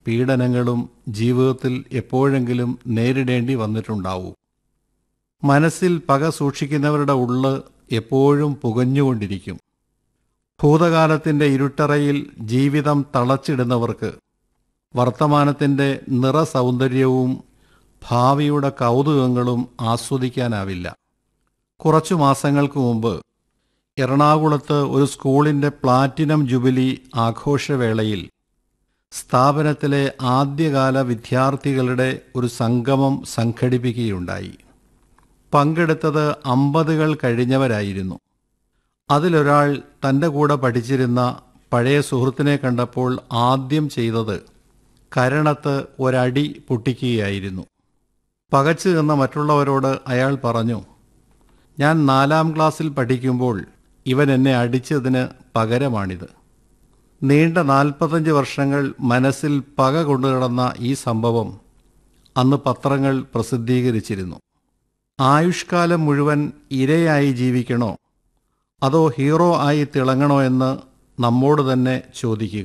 പീഡനങ്ങളും ജീവിതത്തിൽ എപ്പോഴെങ്കിലും നേരിടേണ്ടി വന്നിട്ടുണ്ടാവും മനസ്സിൽ പക സൂക്ഷിക്കുന്നവരുടെ ഉള്ള് എപ്പോഴും പുകഞ്ഞുകൊണ്ടിരിക്കും ഭൂതകാലത്തിൻ്റെ ഇരുട്ടറയിൽ ജീവിതം തളച്ചിടുന്നവർക്ക് വർത്തമാനത്തിൻ്റെ നിറസൗന്ദര്യവും ഭാവിയുടെ കൗതുകങ്ങളും ആസ്വദിക്കാനാവില്ല കുറച്ചു മാസങ്ങൾക്ക് മുമ്പ് എറണാകുളത്ത് ഒരു സ്കൂളിൻ്റെ പ്ലാറ്റിനം ജൂബിലി ആഘോഷവേളയിൽ സ്ഥാപനത്തിലെ ആദ്യകാല വിദ്യാർത്ഥികളുടെ ഒരു സംഗമം സംഘടിപ്പിക്കുകയുണ്ടായി പങ്കെടുത്തത് അമ്പതുകൾ കഴിഞ്ഞവരായിരുന്നു അതിലൊരാൾ തൻ്റെ കൂടെ പഠിച്ചിരുന്ന പഴയ സുഹൃത്തിനെ കണ്ടപ്പോൾ ആദ്യം ചെയ്തത് കരണത്ത് ഒരടി പൊട്ടിക്കുകയായിരുന്നു പകച്ചു നിന്ന മറ്റുള്ളവരോട് അയാൾ പറഞ്ഞു ഞാൻ നാലാം ക്ലാസ്സിൽ പഠിക്കുമ്പോൾ ഇവൻ എന്നെ അടിച്ചതിന് പകരമാണിത് നീണ്ട നാൽപ്പത്തഞ്ച് വർഷങ്ങൾ മനസ്സിൽ പക കൊണ്ടുകിടന്ന ഈ സംഭവം അന്ന് പത്രങ്ങൾ പ്രസിദ്ധീകരിച്ചിരുന്നു ആയുഷ്കാലം മുഴുവൻ ഇരയായി ജീവിക്കണോ അതോ ഹീറോ ആയി തിളങ്ങണോ എന്ന് നമ്മോട് തന്നെ ചോദിക്കുക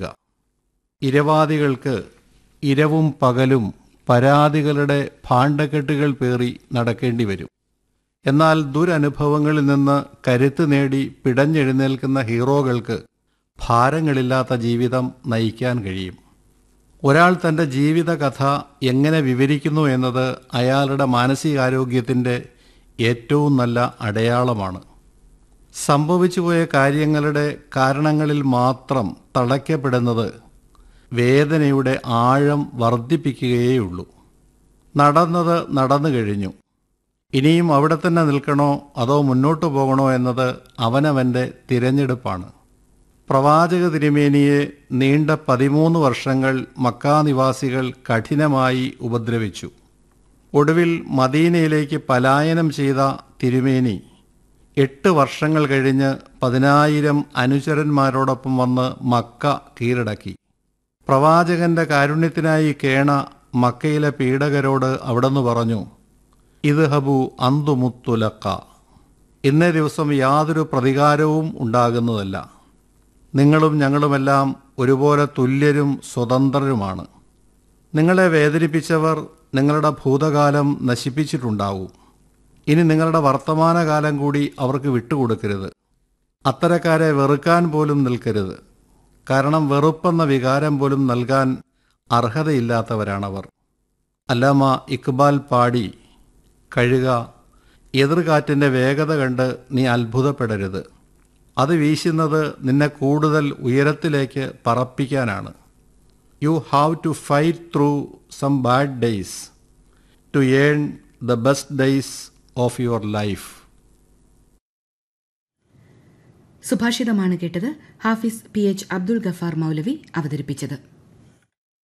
ഇരവാദികൾക്ക് ഇരവും പകലും പരാതികളുടെ ഭാണ്ഡക്കെട്ടുകൾ പേറി നടക്കേണ്ടി വരും എന്നാൽ ദുരനുഭവങ്ങളിൽ നിന്ന് കരുത്ത് നേടി പിടഞ്ഞെഴുന്നേൽക്കുന്ന ഹീറോകൾക്ക് ഭാരങ്ങളില്ലാത്ത ജീവിതം നയിക്കാൻ കഴിയും ഒരാൾ തൻ്റെ ജീവിതകഥ എങ്ങനെ വിവരിക്കുന്നു എന്നത് അയാളുടെ മാനസികാരോഗ്യത്തിൻ്റെ ഏറ്റവും നല്ല അടയാളമാണ് സംഭവിച്ചുപോയ കാര്യങ്ങളുടെ കാരണങ്ങളിൽ മാത്രം തളയ്ക്കപ്പെടുന്നത് വേദനയുടെ ആഴം വർദ്ധിപ്പിക്കുകയേയുള്ളൂ നടന്നത് നടന്നു കഴിഞ്ഞു ഇനിയും അവിടെ തന്നെ നിൽക്കണോ അതോ മുന്നോട്ട് പോകണോ എന്നത് അവനവൻ്റെ തിരഞ്ഞെടുപ്പാണ് പ്രവാചക തിരുമേനിയെ നീണ്ട പതിമൂന്ന് വർഷങ്ങൾ മക്കാനിവാസികൾ കഠിനമായി ഉപദ്രവിച്ചു ഒടുവിൽ മദീനയിലേക്ക് പലായനം ചെയ്ത തിരുമേനി എട്ട് വർഷങ്ങൾ കഴിഞ്ഞ് പതിനായിരം അനുചരന്മാരോടൊപ്പം വന്ന് മക്ക കീഴടക്കി പ്രവാചകന്റെ കാരുണ്യത്തിനായി കേണ മക്കയിലെ പീഡകരോട് അവിടെന്ന് പറഞ്ഞു ഇത് ഹബു അന്തുമുത്തുലക്ക ഇന്നേ ദിവസം യാതൊരു പ്രതികാരവും ഉണ്ടാകുന്നതല്ല നിങ്ങളും ഞങ്ങളുമെല്ലാം ഒരുപോലെ തുല്യരും സ്വതന്ത്രരുമാണ് നിങ്ങളെ വേദനിപ്പിച്ചവർ നിങ്ങളുടെ ഭൂതകാലം നശിപ്പിച്ചിട്ടുണ്ടാവും ഇനി നിങ്ങളുടെ വർത്തമാനകാലം കൂടി അവർക്ക് വിട്ടുകൊടുക്കരുത് അത്തരക്കാരെ വെറുക്കാൻ പോലും നിൽക്കരുത് കാരണം വെറുപ്പെന്ന വികാരം പോലും നൽകാൻ അർഹതയില്ലാത്തവരാണവർ അല്ലാമ ഇക്ബാൽ പാടി കഴുക എതിർകാറ്റിൻ്റെ വേഗത കണ്ട് നീ അത്ഭുതപ്പെടരുത് അത് വീശുന്നത് നിന്നെ കൂടുതൽ ഉയരത്തിലേക്ക് പറപ്പിക്കാനാണ് you have to fight through some bad days to earn the best days of your life സുഭാഷിതമാണ് കേട്ടത് ഹാഫിസ് പി എച്ച് അബ്ദുൾ ഗഫാർ മൗലവി അവതരിപ്പിച്ചത്